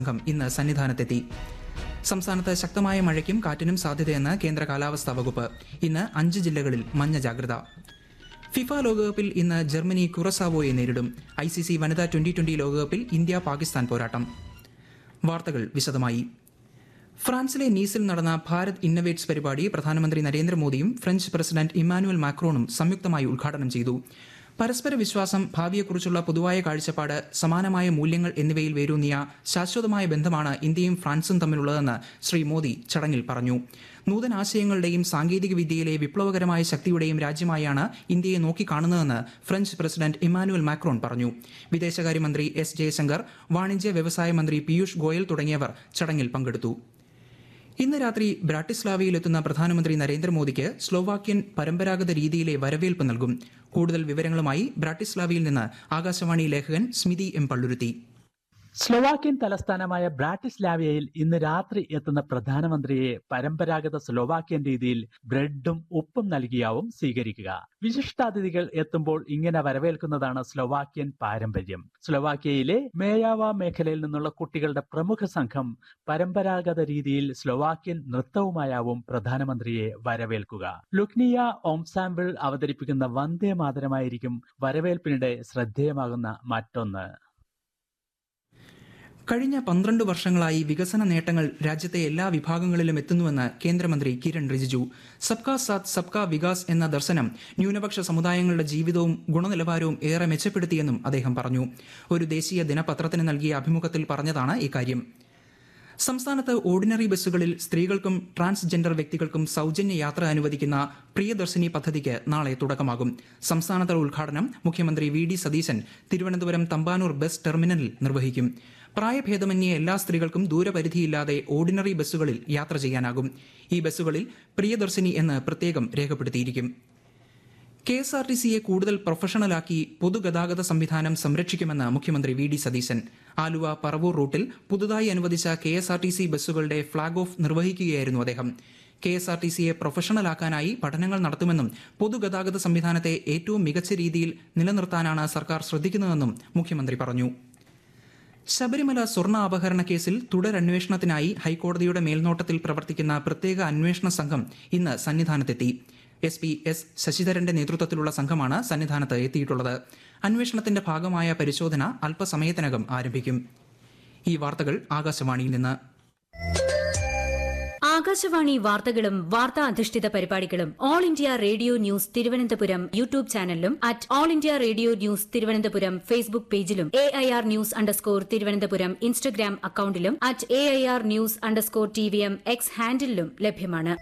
സംഘം ഇന്ന് സന്നിധാനത്തെത്തി സംസ്ഥാനത്ത് ശക്തമായ മഴയ്ക്കും കാറ്റിനും സാധ്യതയെന്ന് കേന്ദ്ര കാലാവസ്ഥാ വകുപ്പ് ഇന്ന് അഞ്ച് ജില്ലകളിൽ മഞ്ഞ ജാഗ്രത ഫിഫ ലോകകപ്പിൽ ഇന്ന് ജർമ്മനി കുറസാവോയെ നേരിടും ഐ സി സി വനിതാ ട്വന്റി ട്വന്റി ലോകകപ്പിൽ ഇന്ത്യ പാകിസ്ഥാൻ പോരാട്ടം വാർത്തകൾ വിശദമായി ഫ്രാൻസിലെ നീസിൽ നടന്ന ഭാരത് ഇന്നവേറ്റ്സ് പരിപാടി പ്രധാനമന്ത്രി നരേന്ദ്രമോദിയും ഫ്രഞ്ച് പ്രസിഡന്റ് ഇമ്മാനുവൽ മാക്രോണും സംയുക്തമായി ഉദ്ഘാടനം ചെയ്തു പരസ്പര വിശ്വാസം ഭാവിയെക്കുറിച്ചുള്ള പൊതുവായ കാഴ്ചപ്പാട് സമാനമായ മൂല്യങ്ങൾ എന്നിവയിൽ വേരൂന്നിയ ശാശ്വതമായ ബന്ധമാണ് ഇന്ത്യയും ഫ്രാൻസും തമ്മിലുള്ളതെന്ന് ശ്രീ മോദി ചടങ്ങിൽ പറഞ്ഞു നൂതനാശയങ്ങളുടെയും സാങ്കേതിക വിദ്യയിലെ വിപ്ലവകരമായ ശക്തിയുടെയും രാജ്യമായാണ് ഇന്ത്യയെ നോക്കിക്കാണുന്നതെന്ന് ഫ്രഞ്ച് പ്രസിഡന്റ് ഇമ്മാനുവൽ മാക്രോൺ പറഞ്ഞു വിദേശകാര്യമന്ത്രി എസ് ജയശങ്കർ വാണിജ്യ വ്യവസായ മന്ത്രി പീയൂഷ് ഗോയൽ തുടങ്ങിയവർ ചടങ്ങിൽ പങ്കെടുത്തു ഇന്ന് രാത്രി ബ്രാട്ടിസ്ലാവയിലെത്തുന്ന പ്രധാനമന്ത്രി നരേന്ദ്രമോദിക്ക് സ്ലോവാക്യൻ പരമ്പരാഗത രീതിയിലെ വരവേൽപ്പ് നൽകും കൂടുതൽ വിവരങ്ങളുമായി ബ്രാട്ടിസ്ലാവയിൽ നിന്ന് ആകാശവാണി ലേഖകൻ സ്മിതി എം പള്ളുരുത്തി സ്ലോവാക്യൻ തലസ്ഥാനമായ ബ്രാട്ടിസ്ലാവിയയിൽ ഇന്ന് രാത്രി എത്തുന്ന പ്രധാനമന്ത്രിയെ പരമ്പരാഗത സ്ലോവാക്യൻ രീതിയിൽ ബ്രെഡും ഉപ്പും നൽകിയാവും സ്വീകരിക്കുക വിശിഷ്ടാതിഥികൾ എത്തുമ്പോൾ ഇങ്ങനെ വരവേൽക്കുന്നതാണ് സ്ലോവാക്യൻ പാരമ്പര്യം സ്ലോവാക്യയിലെ മേയാവ മേഖലയിൽ നിന്നുള്ള കുട്ടികളുടെ പ്രമുഖ സംഘം പരമ്പരാഗത രീതിയിൽ സ്ലോവാക്യൻ നൃത്തവുമായാവും പ്രധാനമന്ത്രിയെ വരവേൽക്കുക ലുക്നിയ ഓംസാമ്പിൾ അവതരിപ്പിക്കുന്ന വന്ദേ മാതരമായിരിക്കും വരവേൽപ്പിനിടെ ശ്രദ്ധേയമാകുന്ന മറ്റൊന്ന് കഴിഞ്ഞ പന്ത്രണ്ട് വർഷങ്ങളായി വികസന നേട്ടങ്ങൾ രാജ്യത്തെ എല്ലാ വിഭാഗങ്ങളിലും എത്തുന്നുവെന്ന് കേന്ദ്രമന്ത്രി കിരൺ റിജിജു സബ്കാ സാത്ത് സബ്കാ വികാസ് എന്ന ദർശനം ന്യൂനപക്ഷ സമുദായങ്ങളുടെ ജീവിതവും ഗുണനിലവാരവും ഏറെ മെച്ചപ്പെടുത്തിയെന്നും അദ്ദേഹം പറഞ്ഞു ഒരു ദേശീയ ദിനപത്രത്തിന് നൽകിയ അഭിമുഖത്തിൽ പറഞ്ഞതാണ് ഇക്കാര്യം സംസ്ഥാനത്ത് ഓർഡിനറി ബസ്സുകളിൽ സ്ത്രീകൾക്കും ട്രാൻസ്ജെൻഡർ വ്യക്തികൾക്കും സൗജന്യ യാത്ര അനുവദിക്കുന്ന പ്രിയദർശിനി പദ്ധതിക്ക് നാളെ തുടക്കമാകും സംസ്ഥാനതല ഉദ്ഘാടനം മുഖ്യമന്ത്രി V D Satheesan Thiruvananthapuram Thampanoor bus ടെർമിനലിൽ നിർവഹിക്കും പ്രായഭേദമന്യേ എല്ലാ സ്ത്രീകൾക്കും ദൂരപരിധിയില്ലാതെ ഓർഡിനറി ബസ്സുകളിൽ യാത്ര ചെയ്യാനാകും ഈ ബസ്സുകളിൽ പ്രിയദർശിനി എന്ന് പ്രത്യേകം രേഖപ്പെടുത്തിയിരിക്കും കെ എസ് ആർ ടി സിയെ കൂടുതൽ പ്രൊഫഷണലാക്കി പൊതുഗതാഗത സംവിധാനം സംരക്ഷിക്കുമെന്ന് മുഖ്യമന്ത്രി വി ഡി സതീശൻ ആലുവ പറവൂർ റൂട്ടിൽ പുതുതായി അനുവദിച്ച K S R T C ബസ്സുകളുടെ ഫ്ളാഗ് ഓഫ് നിർവഹിക്കുകയായിരുന്നു അദ്ദേഹം കെ എസ് ആർ ടി സിയെ പ്രൊഫഷണലാക്കാനായി പഠനങ്ങൾ നടത്തുമെന്നും പൊതുഗതാഗത സംവിധാനത്തെ ഏറ്റവും മികച്ച രീതിയിൽ നിലനിർത്താനാണ് സർക്കാർ ശ്രദ്ധിക്കുന്നതെന്നും മുഖ്യമന്ത്രി പറഞ്ഞു ശബരിമല സ്വർണ്ണ അപഹരണ കേസിൽ തുടരന്വേഷണത്തിനായി ഹൈക്കോടതിയുടെ മേൽനോട്ടത്തിൽ പ്രവർത്തിക്കുന്ന പ്രത്യേക അന്വേഷണ സംഘം ഇന്ന് സന്നിധാനത്തെത്തി എസ് പി എസ് ശശിധരന്റെ നേതൃത്വത്തിലുള്ള സംഘമാണ് സന്നിധാനത്ത് എത്തിയിട്ടുള്ളത് അന്വേഷണത്തിന്റെ ഭാഗമായ പരിശോധന അല്പസമയത്തിനകം ആരംഭിക്കും ഈ വാർത്തകൾ ആകാശവാണിയിൽ നിന്ന് ആകാശവാണി വാർത്തകളും വാർത്താ അധിഷ്ഠിത പരിപാടികളും All India Radio news Thiruvananthapuram YouTube ചാനലിലും at All India Radio news Thiruvananthapuram Facebook പേജിലും A I R news underscore Thiruvananthapuram Instagram അക്കൌണ്ടിലും at A I R news underscore T V M X ഹാൻഡിലും ലഭ്യമാണ്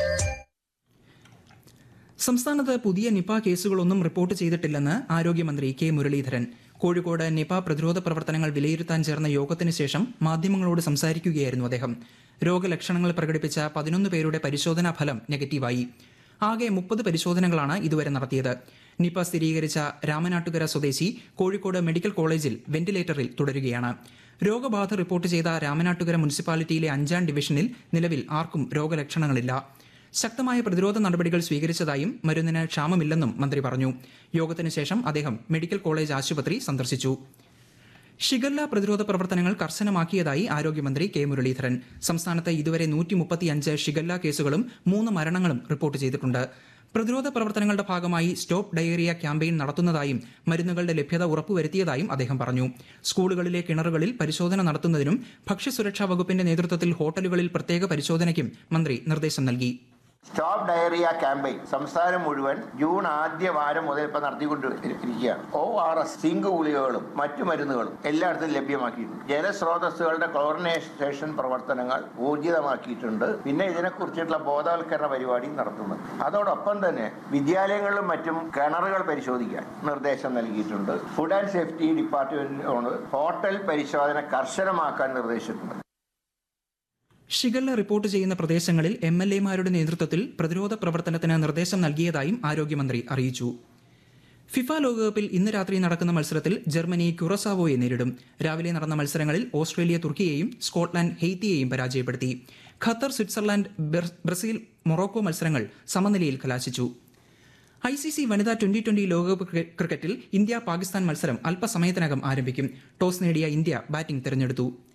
സംസ്ഥാനത്ത് പുതിയ നിപ കേസുകളൊന്നും റിപ്പോർട്ട് ചെയ്തിട്ടില്ലെന്ന് ആരോഗ്യമന്ത്രി കെ മുരളീധരൻ കോഴിക്കോട് നിപ പ്രതിരോധ പ്രവർത്തനങ്ങൾ വിലയിരുത്താൻ ചേർന്ന യോഗത്തിന് ശേഷം മാധ്യമങ്ങളോട് സംസാരിക്കുകയായിരുന്നു അദ്ദേഹം രോഗലക്ഷണങ്ങൾ പ്രകടിപ്പിച്ച പതിനൊന്ന് പേരുടെ പരിശോധനാ ഫലം നെഗറ്റീവായി ആകെ മുപ്പത് പരിശോധനകളാണ് ഇതുവരെ നടത്തിയത് നിപ സ്ഥിരീകരിച്ച രാമനാട്ടുകര സ്വദേശി കോഴിക്കോട് മെഡിക്കൽ കോളേജിൽ വെന്റിലേറ്ററിൽ തുടരുകയാണ് രോഗബാധ റിപ്പോർട്ട് ചെയ്ത രാമനാട്ടുകര മുനിസിപ്പാലിറ്റിയിലെ അഞ്ചാം ഡിവിഷനിൽ നിലവിൽ ആർക്കും രോഗലക്ഷണങ്ങളില്ല ശക്തമായ പ്രതിരോധ നടപടികൾ സ്വീകരിച്ചതായും മരുന്നിന് ക്ഷാമമില്ലെന്നും മന്ത്രി പറഞ്ഞു യോഗത്തിന് ശേഷം അദ്ദേഹം മെഡിക്കൽ കോളേജ് ആശുപത്രി സന്ദർശിച്ചു ഷിഗല്ല പ്രതിരോധ പ്രവർത്തനങ്ങൾ കർശനമാക്കിയതായി ആരോഗ്യമന്ത്രി കെ മുരളീധരൻ സംസ്ഥാനത്ത് ഇതുവരെ നൂറ്റി മുപ്പത്തിയഞ്ച് ഷിഗല്ല കേസുകളും മൂന്ന് മരണങ്ങളും റിപ്പോർട്ട് ചെയ്തിട്ടുണ്ട് പ്രതിരോധ പ്രവർത്തനങ്ങളുടെ ഭാഗമായി സ്റ്റോപ്പ് ഡയേറിയ ക്യാമ്പയിൻ നടത്തുന്നതായും മരുന്നുകളുടെ ലഭ്യത ഉറപ്പുവരുത്തിയതായും അദ്ദേഹം പറഞ്ഞു സ്കൂളുകളിലെ കിണറുകളിൽ പരിശോധന നടത്തുന്നതിനും ഭക്ഷ്യസുരക്ഷാ വകുപ്പിന്റെ നേതൃത്വത്തിൽ ഹോട്ടലുകളിൽ പ്രത്യേക പരിശോധനയ്ക്കും മന്ത്രി നിർദ്ദേശം നൽകി സ്റ്റോപ്പ് ഡയറിയ ക്യാമ്പയിൻ സംസ്ഥാനം മുഴുവൻ ജൂൺ ആദ്യ വാരം മുതൽ ഇപ്പൊ നടത്തിക്കൊണ്ട് ഇരിക്കുകയാണ് ഒ ആർ എസ് സിങ്ക് ഗുളികകളും മറ്റു മരുന്നുകളും എല്ലായിടത്തും ലഭ്യമാക്കിയിട്ടുണ്ട് ജലസ്രോതസ്സുകളുടെ ക്ലോറിനേഷൻ പ്രവർത്തനങ്ങൾ ഊർജിതമാക്കിയിട്ടുണ്ട് പിന്നെ ഇതിനെക്കുറിച്ചിട്ടുള്ള ബോധവൽക്കരണ പരിപാടി നടത്തുന്നുണ്ട് അതോടൊപ്പം തന്നെ വിദ്യാലയങ്ങളിലും മറ്റും കിണറുകൾ പരിശോധിക്കാൻ നിർദ്ദേശം നൽകിയിട്ടുണ്ട് ഫുഡ് ആൻഡ് സേഫ്റ്റി ഡിപ്പാർട്ട്മെന്റിനോട് ഹോട്ടൽ പരിശോധന കർശനമാക്കാൻ നിർദ്ദേശിച്ചിട്ടുണ്ട് ഷിഗല്ല റിപ്പോർട്ട് ചെയ്യുന്ന പ്രദേശങ്ങളിൽ എം എൽ എമാരുടെ നേതൃത്വത്തിൽ പ്രതിരോധ പ്രവർത്തനത്തിന് നിർദ്ദേശം നൽകിയതായും ആരോഗ്യമന്ത്രി അറിയിച്ചു ഫിഫ ലോകകപ്പിൽ ഇന്ന് രാത്രി നടക്കുന്ന മത്സരത്തിൽ ജർമ്മനി ക്യുറസാവോയെ നേരിടും രാവിലെ നടന്ന മത്സരങ്ങളിൽ ഓസ്ട്രേലിയ തുർക്കിയെയും സ്കോട്ട്ലാൻഡ് ഹെയ്ത്തിയെയും പരാജയപ്പെടുത്തി ഖത്തർ സ്വിറ്റ്സർലാൻഡ് ബ്ര- ബ്രസീൽ മൊറോക്കോ മത്സരങ്ങൾ സമനിലയിൽ കലാശിച്ചു ഐ സി സി വനിതാ ട്വന്റി ട്വന്റി ലോകകപ്പ് ക്രിക്ക- ക്രിക്കറ്റിൽ ഇന്ത്യ പാകിസ്ഥാൻ മത്സരം അല്പസമയത്തിനകം ആരംഭിക്കും ടോസ് നേടിയ ഇന്ത്യ ബാറ്റിംഗ് തെരഞ്ഞെടുത്തു